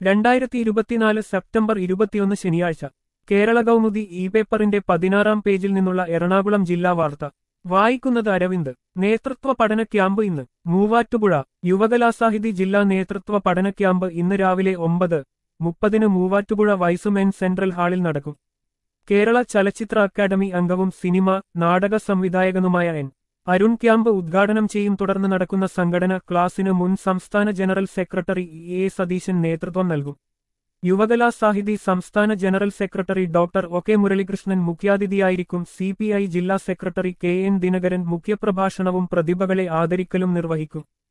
രണ്ടായിരത്തി ഇരുപത്തിനാല് സെപ്റ്റംബർ ഇരുപത്തിയൊന്ന് ശനിയാഴ്ച കേരള കൗമുദി ഇ പേപ്പറിന്റെ പതിനാറാം പേജിൽ നിന്നുള്ള എറണാകുളം ജില്ലാ വാർത്ത വായിക്കുന്നത് അരവിന്ദ് നേതൃത്വ പഠന ക്യാമ്പ് ഇന്ന് മൂവാറ്റുപുഴ യുവകലാസാഹിതി ജില്ലാ നേതൃത്വ പഠന ക്യാമ്പ് ഇന്ന് രാവിലെ ഒമ്പത് മുപ്പതിന് മൂവാറ്റുപുഴ വൈസുമെൻ സെൻട്രൽ ഹാളിൽ നടക്കും കേരള ചലച്ചിത്ര അക്കാദമി അംഗവും സിനിമ നാടക സംവിധായകനുമായ എൻ അരുൺ ക്യാമ്പ് ഉദ്ഘാടനം ചെയ്യും തുടർന്ന് നടക്കുന്ന സംഘടന ക്ലാസിന് മുൻ സംസ്ഥാന general secretary E A Satheesan നേതൃത്വം നൽകും യുവകലാ സാഹിതി സംസ്ഥാന general secretary doctor O K Muralikrishnan മുഖ്യാതിഥിയായിരിക്കും സി പി ഐ ജില്ലാ സെക്രട്ടറി കെ എൻ ദിനകരൻ മുഖ്യപ്രഭാഷണവും പ്രതിഭകളെ ആദരിക്കലും നിർവഹിക്കും